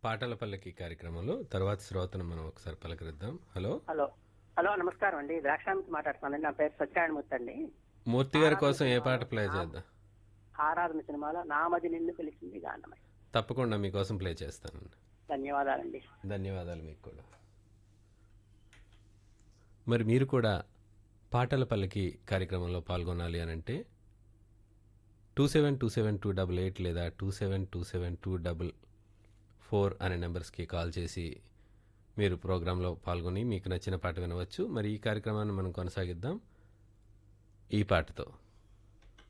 పాటల పల్లకి కార్యక్రమంలో తర్వాత శ్రోతను మనం ఒకసారి పలకరిద్దాం హలో హలో హలో నమస్కారం అండి ద్రాక్షామికి మాట్లాడుతున్నాను నా పేరు సత్యనారాయణమూర్తి అండి మూర్తి గారి కోసం ఏ పాట ప్లే చేద్దాం ఆరాధన సినిమాలో నామది నిన్ను పిలిచింది గానమై తప్పకుండా మీకోసం ప్లే చేస్తానండి ధన్యవాదాలండి ధన్యవాదాలు మీకు కూడా మరి మీరు కూడా పాటల పల్లకి కార్యక్రమంలో పాల్గొనాలి అని అంటే two seven two seven two double eight లేదా two seven two seven two double four అనే నెంబర్స్కి కాల్ చేసి మీరు ప్రోగ్రాంలో పాల్గొని మీకు నచ్చిన పాట వినవచ్చు మరి ఈ కార్యక్రమాన్ని మనం కొనసాగిద్దాం ఈ పాటతో